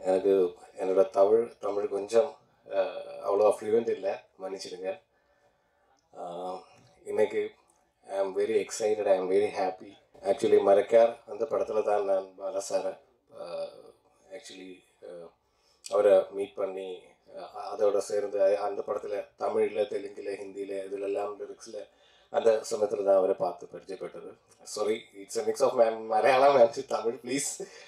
எனக்கு என்னோட தமிழ் தமிழ் கொஞ்சம் அவ்வளோ ஃப்ளூவெண்ட் இல்லை மன்னிச்சிடுங்க இன்னைக்கு ஐ am very excited I am very happy actually மறக்கார் அந்த படத்தில் தான் நான் பாலா சாரை ஆக்சுவலி அவரை மீட் பண்ணி அதோட சேர்ந்து அந்த படத்தில் தமிழில் தெலுங்கில் ஹிந்தியில் இதிலெல்லாம் லிரிக்ஸில் அந்த சமயத்தில் தான் அவரை பார்த்து பரிச்சயப்பட்டது sorry it's a mix of ma'am Malayalam and Tamil please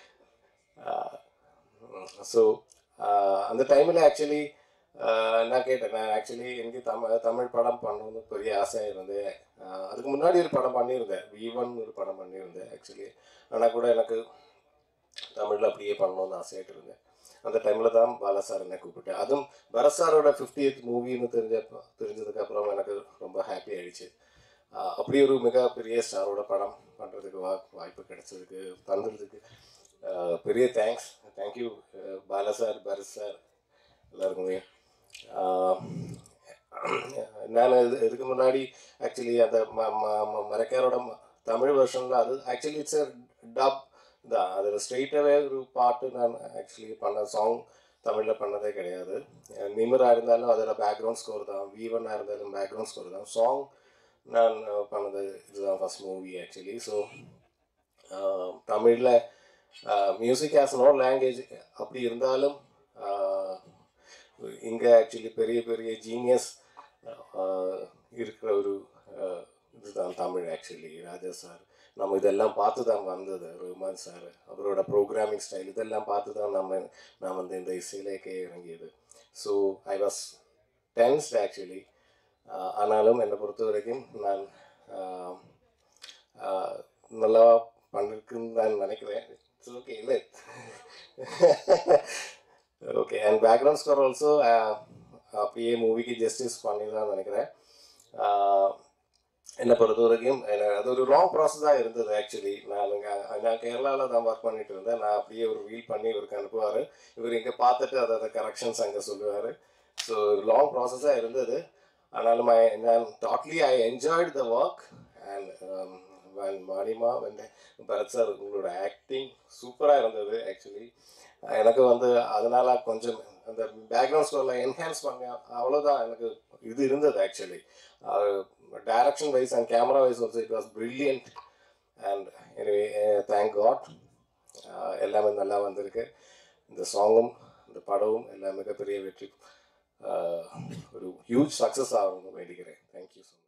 so அந்த டைமில் ஆக்சுவலி நான் கேட்டேன் நான் ஆக்சுவலி எனக்கு தமிழ் தமிழ் படம் பண்ணணும்னு பெரிய ஆசையாக இருந்தேன் அதுக்கு முன்னாடி ஒரு படம் பண்ணியிருந்தேன் வீவன் ஒரு படம் பண்ணியிருந்தேன் ஆக்சுவலி ஆனால் கூட எனக்கு தமிழில் அப்படியே பண்ணணும்னு ஆசையாയിട്ട് இருந்தேன் அந்த டைமில் தான் பாலா சார் என்னை கூப்பிட்டேன் அதுவும் பரத் சாரோட ஃபிஃப்டியத் மூவின்னு தெரிஞ்ச தெரிஞ்சதுக்கப்புறம் எனக்கு ரொம்ப ஹாப்பி ஆயிடுச்சு அப்படி ஒரு மிகப்பெரிய ஸ்டாரோட படம் பண்ணுறதுக்கு வா வாய்ப்பு கிடைச்சதுக்கு தந்ததுக்கு பெரிய thanks thank you Bala sir Bharat sir எல்லாருக்குமே நான் இது இதுக்கு முன்னாடி ஆக்சுவலி அந்த மரக்காரோட தமிழ் வெர்ஷனில் அது ஆக்சுவலி இட்ஸ் டப் தான் அதில் ஸ்ட்ரெயிட்டாகவே ஒரு பாட்டு நான் ஆக்சுவலி பண்ண சாங் தமிழில் பண்ணதே கிடையாது நிமிராக இருந்தாலும் அதில் பேக்ரவுண்ட் ஸ்கோர் தான் வீவனாக இருந்தாலும் பேக்ரவுண்ட் ஸ்கோர் தான் சாங் நான் பண்ணது இதுதான் ஃபஸ்ட் மூவி ஆக்சுவலி ஸோ தமிழில் மியூசிக் ஆஸ் நோ லாங்குவேஜ் அப்படி இருந்தாலும் இங்கே ஆக்சுவலி பெரிய பெரிய ஜீனியஸ் இருக்கிற ஒரு இதுதான் தமிழ் ஆக்சுவலி ராஜா சார் நம்ம இதெல்லாம் பார்த்து தான் வந்தது ரஹ்மான் சார் அவரோட ப்ரோக்ராமிங் ஸ்டைல் இதெல்லாம் பார்த்து தான் நம்ம நான் வந்து இந்த இசையிலேக்கே இறங்கியது so I was tensed actually ஆனாலும் என்னை பொறுத்த வரைக்கும் நான் நல்லா பண்ணிருக்குன்னு நான் நினைக்கிறேன் இட்ஸ் ஓகே இல்லை okay and background score also அப்படியே மூவிக்கு ஜஸ்டிஸ் பண்ணி தான் நினைக்கிறேன் என்னை பொறுத்த வரைக்கும் அது ஒரு லாங் ப்ராசஸாக இருந்தது ஆக்சுவலி நான் நான் கேரளாவில் தான் ஒர்க் பண்ணிட்டு இருந்தேன் நான் அப்படியே ஒரு ரீல் பண்ணி இவருக்கு அனுப்புவார் இவர் இங்கே பார்த்துட்டு அதை அதை கரெக்ஷன்ஸ் அங்கே சொல்லுவார் ஸோ லாங் ப்ராசஸாக இருந்தது ஆனாலும் ஐ நான் totally I enjoyed the work and மாடிமா வந்து பரத் சார் உங்களோட ஆக்டிங் சூப்பராக இருந்தது ஆக்சுவலி எனக்கு வந்து அதனால் கொஞ்சம் அந்த பேக்ரவுண்ட் ஸ்கோரில் என்ஹான்ஸ் பண்ண அவ்வளோதான் எனக்கு இது இருந்தது actually direction wise and camera wise also it was brilliant and எனவே தேங்க் காட் எல்லாமே நல்லா வந்திருக்கு இந்த சாங்கும் இந்த படமும் எல்லாம் மிகப்பெரிய வெற்றி ஒரு ஹியூஜ் சக்ஸஸ் ஆகணும்னு வேண்டிக்கிறேன் தேங்க்யூ ஸோ மச்